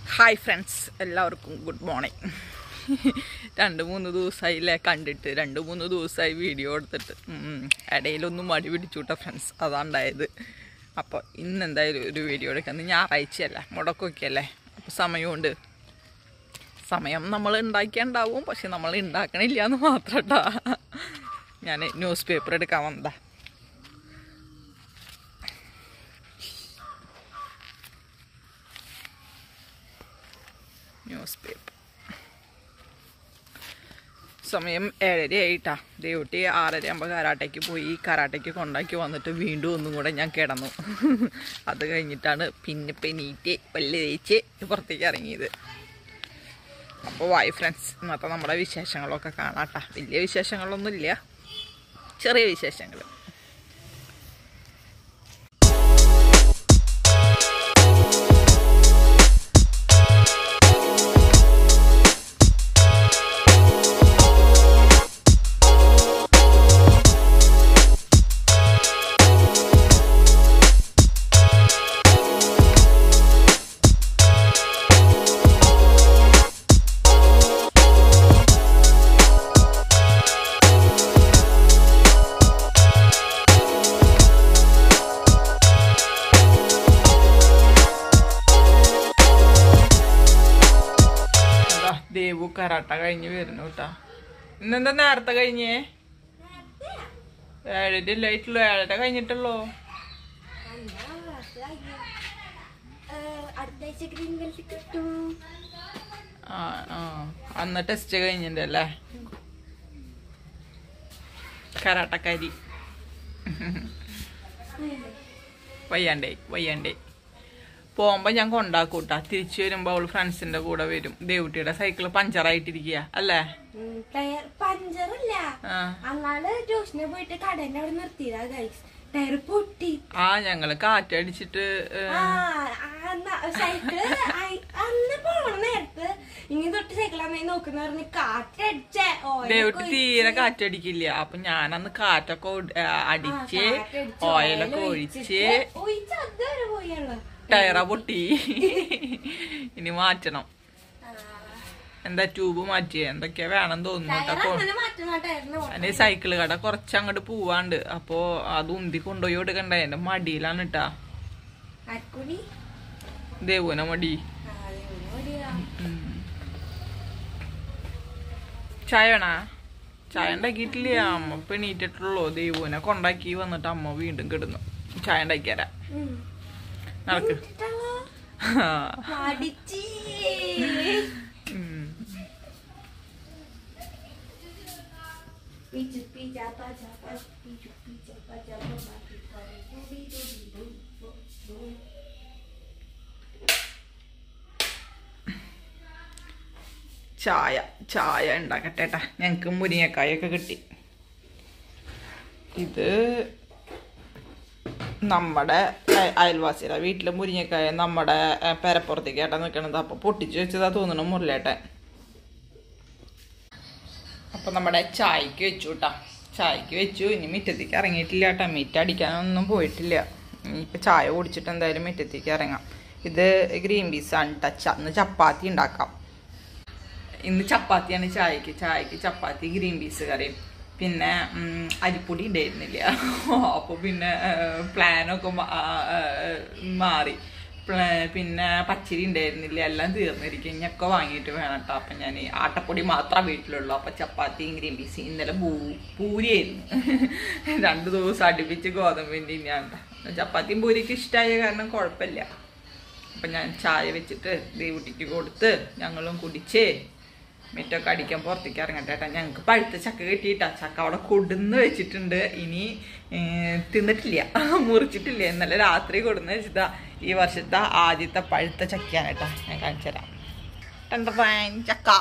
Hi friends എല്ലാവർക്കും good morning രണ്ട് മൂന്ന് ദിവസമായില്ലേ കണ്ടിട്ട് രണ്ട് മൂന്ന് ദിവസമായി വീഡിയോ എടുത്തിട്ട് ഉം. ഇടയിലൊന്നും മടി പിടിച്ചുവിട്ട ഫ്രണ്ട്സ് അതാണ്ടായത് അപ്പോൾ ഇന്ന് എന്തായാലും ഒരു വീഡിയോ എടുക്കാം ഇന്ന് ഞായറാഴ്ചയല്ലേ മുടക്കൊക്കെയല്ലേ അപ്പോൾ സമയമുണ്ട് സമയം നമ്മൾ ഉണ്ടാക്കിയുണ്ടാവും പക്ഷെ നമ്മൾ ഉണ്ടാക്കണില്ല എന്ന് മാത്രം കേട്ടോ ഞാൻ ന്യൂസ് പേപ്പർ എടുക്കാൻ വന്നതാ ന്യൂസ് പേപ്പർ സമയം ഏഴര ആയിട്ടാ ദേവുട്ടി ആറര ആകുമ്പോൾ കരാട്ടയ്ക്ക് പോയി കരാട്ടയ്ക്ക് കൊണ്ടാക്കി വന്നിട്ട് വീണ്ടും ഒന്നും കൂടെ ഞാൻ കിടന്നു അത് കഴിഞ്ഞിട്ടാണ് പിന്നെ പെനീറ്റ് പല്ല് തേച്ച് പുറത്തേക്ക് ഇറങ്ങിയത് അപ്പോൾ വായു ഫ്രണ്ട്സ് ഇന്നത്തെ നമ്മുടെ വിശേഷങ്ങളൊക്കെ കാണാട്ടാ വലിയ വിശേഷങ്ങളൊന്നുമില്ല ചെറിയ വിശേഷങ്ങൾ എന്താ ദേവു കരാട്ട കഴിഞ്ഞ് വരുന്നു കേട്ടാ ഇന്നെന്താ നേരത്തെ കഴിഞ്ഞേ ഏഴര ആയിട്ടുള്ളൂ ഏഴര കഴിഞ്ഞിട്ടുള്ളൂ അടുത്താഴ്ച ഗ്രീൻ ബെൽറ്റ് കിട്ടും ആ ആ അന്ന് ടെസ്റ്റ് കഴിഞ്ഞിട്ടല്ലേ കരാട്ടക്കാരി വയ്യാണ്ടേ വയ്യാണ്ടേ പോകുമ്പോ ഞാൻ കൊണ്ടാക്കൂട്ടാ തിരിച്ചു വരുമ്പോ അവള് ഫ്രണ്ട്സിന്റെ കൂടെ വരും ദേവുട്ടിയുടെ സൈക്കിള് പഞ്ചറായിട്ടിരിക്കുക അല്ലേ ടയർ പഞ്ചറല്ല ആ അന്നാള് ട്യൂഷന് പോയിട്ട് കടന്റെ അവിടെ നിർത്തിയതാ ഗൈസ് ടയർ പൊട്ടി ആ ഞങ്ങള് കാറ്റടിച്ചിട്ട് ഏ, ആ സൈക്കിള് അന്ന് പോണ നേരത്ത് ഇനി തൊട്ട് സൈക്കിൾ അന്നേ നോക്കുന്ന പറഞ്ഞ് കാറ്റടിച്ചേ ദേവുട്ടി തീരെ കാറ്റടിക്കില്ല അപ്പൊ ഞാനന്ന് കാറ്റൊക്കെ ഒട്- ഏ, അടിച്ച് ഓയിലൊക്കെ ഒഴിച്ച് ഒഴിച്ച് അതുവരെ പോയുള്ളു ടയറ പൊട്ടി ഇനി മാറ്റണം എന്താ ട്യൂബ് മാറ്റിയേ എന്തൊക്കെയാ വേണം തോന്നുന്നു ടയർ കേട്ടോ അങ്ങനെ മാറ്റണം ടയറിന് അതിന് സൈക്കിള് കട കുറച്ച് അങ്ങോട്ട് പോവാണ്ട് അപ്പോ അത് ഉന്തി കൊണ്ടുപോയി കൊടുക്കണ്ടേ എന്റെ മടിയിലാണ് ഇട്ടാ ആർക്കൂടി ദേവുന മടി ഉം. ചായ വേണാ ചായ ഉണ്ടാക്കിയിട്ടില്ല അമ്മ ഇപ്പൊ എണീറ്റിട്ടുള്ളൂ ദേവുനെ കൊണ്ടാക്കി വന്നിട്ട് അമ്മ വീണ്ടും കിടന്നു ചായ ഉണ്ടാക്കിയരാ നടക്ക് അടിച്ചി ഉം. Pichu, picha, pacha, pacha, pichu, picha, pacha, pacha, picha, dubi, dubi, dubi, dubi. ചായ ചായ ഉണ്ടാക്കട്ടെ ട്ടാ. ഞങ്ങക്ക് മുരിങ്ങക്കായൊക്കെ കിട്ടി ഇത് നമ്മുടെ അയ- അയൽവാസിയുടെ വീട്ടിലെ മുരിങ്ങക്കായ നമ്മുടെ ഏ, പെരപ്പുറത്തേക്ക് ഏട്ടാ നിൽക്കണത് അപ്പൊ പൊട്ടിച്ചു വെച്ചതാ തോന്നണു മുരളേട്ടൻ അപ്പൊ നമ്മുടെ ചായക്ക് വെച്ചു കേട്ടാ ചായക്ക് വെച്ചു ഇനി മിറ്റത്തേക്ക് ഇറങ്ങിയിട്ടില്ല കേട്ടാ മിറ്റ അടിക്കാനൊന്നും പോയിട്ടില്ല ഇനിയിപ്പൊ ചായ കുടിച്ചിട്ട് എന്തായാലും മിറ്റത്തേക്ക് ഇറങ്ങാം ഇത് ഗ്രീൻ പീസ് ആണ് ടച്ച് അന്ന് ചപ്പാത്തി ഉണ്ടാക്കാം ഇന്ന് ചപ്പാത്തിയാണ് ചായക്ക് ചായക്ക് ചപ്പാത്തി ഗ്രീൻ പീസ് കറിയും പിന്നെ ഉം, അരിപ്പൊടി ഉണ്ടായിരുന്നില്ല അപ്പോൾ പിന്നെ പ്ലാനൊക്കെ മാറി പ്ലാ- പിന്നെ പച്ചരി ഉണ്ടായിരുന്നില്ല എല്ലാം തീർന്നിരിക്കും ഇനിയൊക്കെ വാങ്ങിയിട്ട് വേണം കേട്ടോ അപ്പം ഞാൻ ആട്ടപ്പൊടി മാത്രമേ വീട്ടിലുള്ളൂ അപ്പം ചപ്പാത്തിയും ഗ്രീൻ പീസും ഇന്നലെ പൂ പൂരിയായിരുന്നു രണ്ട് ദിവസം അടുപ്പിച്ച് ഗോതമ്പിൻ്റെ ഞാൻ ചപ്പാത്തിയും പൂരിക്ക് ഇഷ്ടമായ കാരണം കുഴപ്പമില്ല അപ്പം ഞാൻ ചായ വെച്ചിട്ട് ദേവുട്ടിക്ക് കൊടുത്ത് ഞങ്ങളും കുടിച്ച് മിറ്റൊക്കെ അടിക്കാൻ പുറത്തേക്ക് ഇറങ്ങട്ടെ ഏട്ടാ ഞങ്ങൾക്ക് പഴുത്ത ചക്ക കിട്ടിയിട്ടാ ചക്ക അവിടെ കൊടുന്ന് വെച്ചിട്ടുണ്ട് ഇനി ഏ, തിന്നിട്ടില്ല മുറിച്ചിട്ടില്ല ഇന്നലെ രാത്രി കൊടുന്ന് വെച്ചിട്ടാ ഈ വർഷത്തെ ആദ്യത്തെ പഴുത്ത ചക്കയാണ് കേട്ടാ ഞാൻ കാണിച്ചു തരാം ടണ്ടറാൻ ചക്ക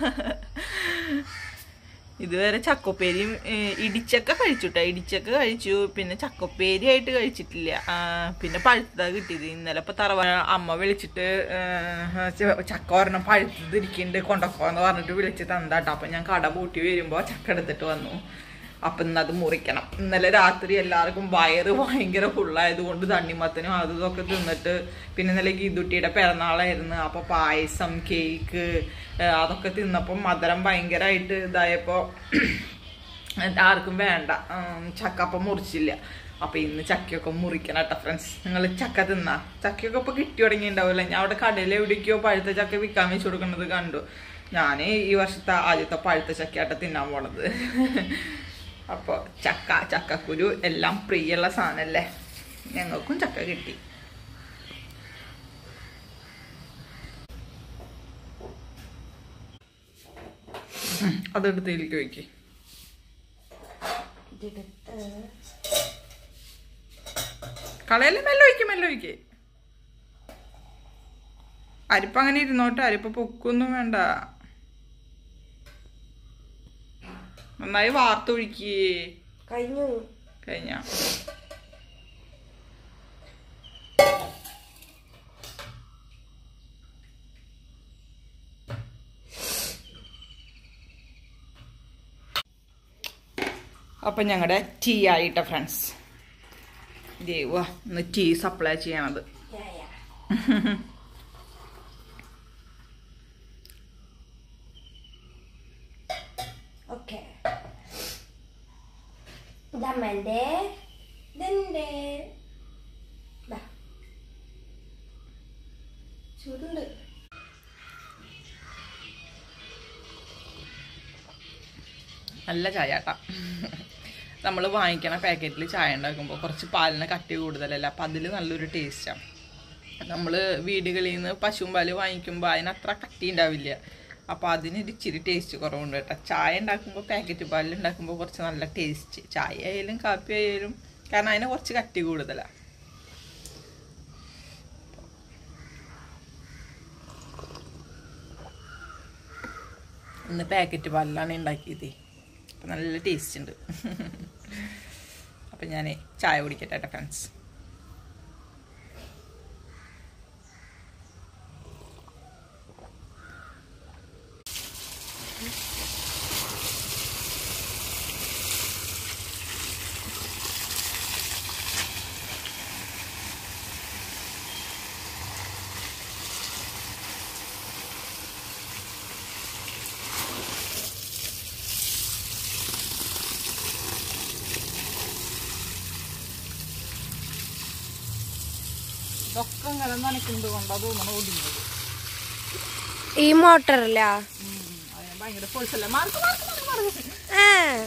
ഇതുവരെ ചക്കൊപ്പേരിയും ഏ, ഇടിച്ചക്ക കഴിച്ചുട്ടാ ഇടിച്ചക്ക കഴിച്ചു പിന്നെ ചക്കൊപ്പേരി ആയിട്ട് കഴിച്ചിട്ടില്ല ആ, പിന്നെ പഴുത്തതാ കിട്ടിയത് ഇന്നലെ ഇപ്പൊ തറവ അമ്മ വിളിച്ചിട്ട് ഏ, ച- ചക്ക ഒരെണ്ണം പഴുത്തത് ഇരിക്കുന്നുണ്ട് കൊണ്ടക്കോന്ന് പറഞ്ഞിട്ട് വിളിച്ച് തന്നാട്ടോ അപ്പൊ ഞാൻ കട പൂട്ടി വരുമ്പോ ചക്ക എടുത്തിട്ട് വന്നു അപ്പൊ ഇന്ന് അത് മുറിക്കണം ഇന്നലെ രാത്രി എല്ലാവർക്കും വയറ് ഭയങ്കര ഫുള്ളായത് കൊണ്ട് തണ്ണിമത്തനും അതും ഇതൊക്കെ തിന്നിട്ട് പിന്നെ ഇന്നലെ ഗീതുട്ടിയുടെ പിറന്നാളായിരുന്നു അപ്പൊ പായസം കേക്ക് ഏഹ് അതൊക്കെ തിന്നപ്പം മധുരം ഭയങ്കരമായിട്ട് ഇതായപ്പോ ആർക്കും വേണ്ട ഉം, ചക്ക അപ്പം മുറിച്ചില്ല അപ്പൊ ഇന്ന് ചക്കയൊക്കെ മുറിക്കണം കേട്ടോ ഫ്രണ്ട്സ് നിങ്ങൾ ചക്ക തിന്നാ ചക്കയൊക്കെ ഇപ്പൊ കിട്ടി തുടങ്ങിയിട്ടുണ്ടാവില്ല ഞാൻ അവിടെ കടയിൽ എവിടേക്കോ പഴുത്ത ചക്ക വിൽക്കാൻ വെച്ച് കൊടുക്കുന്നത് കണ്ടു ഞാൻ ഈ വർഷത്തെ ആദ്യത്തെ പഴുത്ത ചക്കയായിട്ട് തിന്നാൻ പോണത് അപ്പോൾ ചക്ക ചക്കക്കുരു എല്ലാം പ്രിയമുള്ള സാധനമല്ലേ ഞങ്ങൾക്കും ചക്ക കിട്ടി ഉം, അതെടുത്തേക്ക് വയ്ക്ക് ഇതെടുത്ത് കളയല്ലേ മെല്ലെ ഒഴിക്കും മെല്ലെ ഒഴിക്ക് അരിപ്പ അങ്ങനെ ഇരുന്നോട്ടെ അരിപ്പ പൊക്കൊന്നും വേണ്ട നന്നായി വാർത്തൊഴിക്കേ കഴിഞ്ഞു കഴിഞ്ഞ അപ്പൊ ഞങ്ങളുടെ ടീ ആയിട്ട ഫ്രണ്ട്സ് ദൈവ ഇന്ന് ടീ സപ്ലൈ ചെയ്യണത് യാ, യാ. ഓക്കെ ഇതമ്മന്റെ ഇതെന്റെ ദാ. ചൂടുണ്ട് നല്ല ചായ കേട്ടാ നമ്മൾ വാങ്ങിക്കണ പാക്കറ്റിൽ ചായ ഉണ്ടാക്കുമ്പോൾ കുറച്ച് പാലിന് കട്ടി കൂടുതലല്ല അപ്പം അതിൽ നല്ലൊരു ടേസ്റ്റാണ് നമ്മൾ വീടുകളിൽ നിന്ന് പശുവും പാല് വാങ്ങിക്കുമ്പോൾ അതിന് അത്ര കട്ടി ഉണ്ടാവില്ല അപ്പോൾ അതിന് ഒരു ഇച്ചിരി ടേസ്റ്റ് കുറവുണ്ട് കേട്ടോ ചായ ഉണ്ടാക്കുമ്പോൾ പാക്കറ്റ് പാലിൽ ഉണ്ടാക്കുമ്പോൾ കുറച്ച് നല്ല ടേസ്റ്റ് ചായ ആയാലും കാപ്പി ആയാലും കാരണം അതിന് കുറച്ച് കട്ടി കൂടുതലാണ് ഇന്ന് പാക്കറ്റ് പാലിലാണ് ഉണ്ടാക്കിയത് അപ്പം നല്ല ടേസ്റ്റ് ഉണ്ട് അപ്പം ഞാൻ ചായ കുടിക്കട്ടെ കേട്ടോ ഫ്രണ്ട്സ് ഇതൊക്കെ ഇങ്ങനെ നനക്കുന്നത് കൊണ്ടാണ് തോന്നണം ഒടിഞ്ഞത് ഈ മോട്ടറല്ല അതിന് ഭയങ്കര ഫോഴ്സല്ലേ മാർക്ക് മാർക്ക് മാർക്ക് മാർക്ക് ആ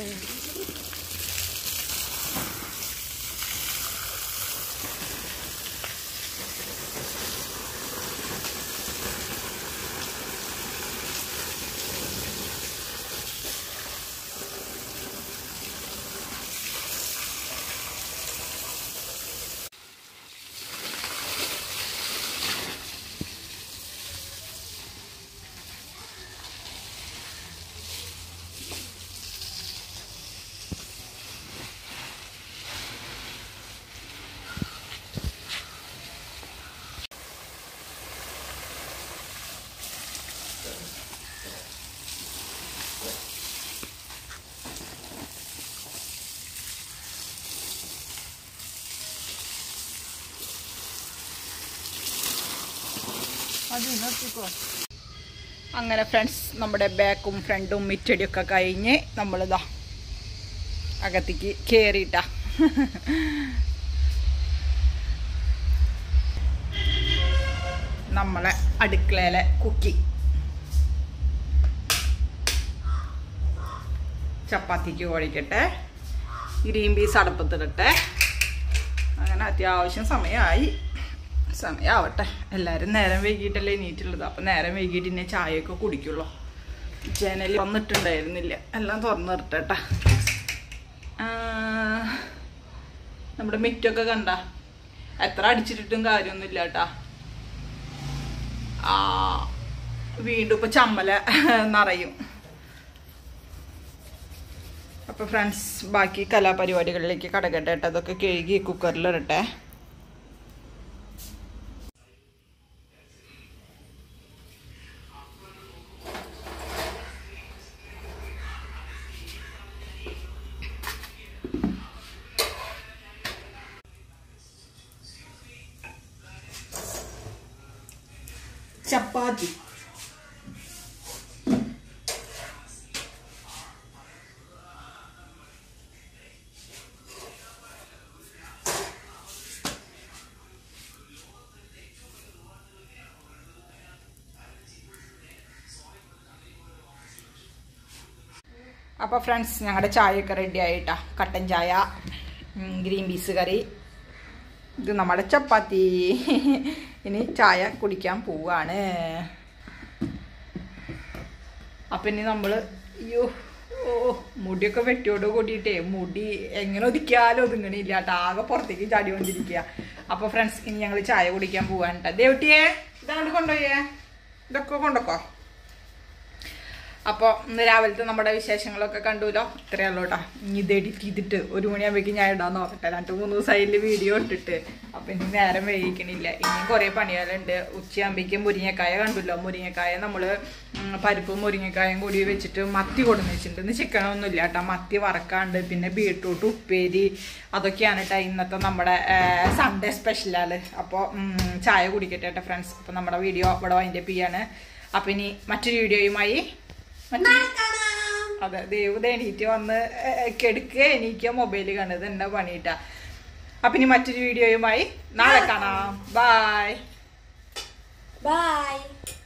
അങ്ങനെ ഫ്രണ്ട്സ് നമ്മുടെ ബാക്കും ഫ്രണ്ടും മിറ്റടിയൊക്കെ കഴിഞ്ഞ് നമ്മളിതാ അകത്തേക്ക് കയറിയിട്ടാ നമ്മളെ അടുക്കളയിലെ കുക്കി ചപ്പാത്തിക്ക് കുഴക്കട്ടെ ഗ്രീൻ പീസ് അടുപ്പത്തിടട്ടെ അങ്ങനെ അത്യാവശ്യം സമയമായി സമയമാവട്ടെ എല്ലാവരും നേരം വൈകിട്ടല്ലേ എണീറ്റുള്ളത് അപ്പം നേരം വൈകിട്ട് ഇന്നെ ചായയൊക്കെ കുടിക്കുള്ളൂ ജനൽ വന്നിട്ടുണ്ടായിരുന്നില്ല എല്ലാം തുറന്നു നിർത്തട്ടെ നമ്മുടെ മിറ്റൊക്കെ കണ്ട എത്ര അടിച്ചിട്ടിട്ടും കാര്യമൊന്നുമില്ല കേട്ടാ ആ വീണ്ടും ഇപ്പൊ ചമ്മല നിറയും അപ്പൊ ഫ്രണ്ട്സ് ബാക്കി കലാപരിപാടികളിലേക്ക് കടക്കട്ടെ കേട്ടോ അതൊക്കെ കഴുകി കുക്കറിലിടട്ടെ ചപ്പാത്തി അപ്പോൾ ഫ്രണ്ട്സ് ഞങ്ങളുടെ ചായയൊക്കെ റെഡി ആയിട്ടാ കട്ടൻ ചായ ഉം, ഗ്രീൻ പീസ് കറി ഇത് നമ്മുടെ ചപ്പാത്തി ഇനി ചായ കുടിക്കാൻ പോവാണ് അപ്പം ഇനി നമ്മൾ അയ്യോ ഓ മുടിയൊക്കെ വെട്ടിയോട് കൂടിയിട്ടേ മുടി എങ്ങനെ ഒതുക്കിയാലും ഒതുങ്ങണില്ല കേട്ടോ ആകെ പുറത്തേക്ക് ചാടി കൊണ്ടിരിക്കുക അപ്പോൾ ഫ്രണ്ട്സ് ഇനി ഞങ്ങൾ ചായ കുടിക്കാൻ പോവാണ് കേട്ടോ ദേവട്ടിയെ ഇതങ്ങോട്ട് കൊണ്ടുപോയേ ഇതൊക്കെ കൊണ്ടോക്കോ അപ്പോൾ ഇന്ന് രാവിലത്തെ നമ്മുടെ വിശേഷങ്ങളൊക്കെ കണ്ടുല്ലോ ഇത്രയേ ഉള്ളൂ കേട്ടോ ഇനി ഇത് എഡിറ്റ് ചെയ്തിട്ട് ഒരു മണിയാകുമ്പോഴേക്കും ഞാൻ ഇടാൻ നോക്കട്ടെ രണ്ട് മൂന്ന് ദിവസമായില് വീഡിയോ ഇട്ടിട്ട് അപ്പം ഇനി നേരം വൈകിക്കണില്ല ഇനിയും കുറേ പണികളുണ്ട് ഉച്ചയാകുമ്പോഴേക്കും മുരിങ്ങക്കായ കണ്ടല്ലോ മുരിങ്ങക്കായ നമ്മൾ പരിപ്പും മുരിങ്ങക്കായും കൂടി വെച്ചിട്ട് മത്തി കൊടുന്ന് വെച്ചിട്ടുണ്ട് ഇന്ന് ചിക്കനൊന്നുമില്ല കേട്ടോ മത്തി വറക്കാണ്ട് പിന്നെ ബീട്രൂട്ട് ഉപ്പേരി അതൊക്കെയാണ് കേട്ടോ ഇന്നത്തെ നമ്മുടെ സൺഡേ സ്പെഷ്യലാണ് അപ്പോൾ ചായ കുടിക്കട്ടെ കേട്ടോ ഫ്രണ്ട്സ് അപ്പോൾ നമ്മുടെ വീഡിയോ ഇവിടെ വൈൻഡപ്പ് ചെയ്യാണ് അപ്പം ഇനി മറ്റൊരു വീഡിയോയുമായി മറ്റൊരു കാണാം അതെ ദേവ് എണീറ്റ് വന്ന് കെടുക്കുക എണീക്കുക മൊബൈൽ കാണുന്നത് എന്നെ പണിയിട്ടാ അപ്പൊ ഇനി മറ്റൊരു വീഡിയോയുമായി നാളെ കാണാം ബായ് ബൈ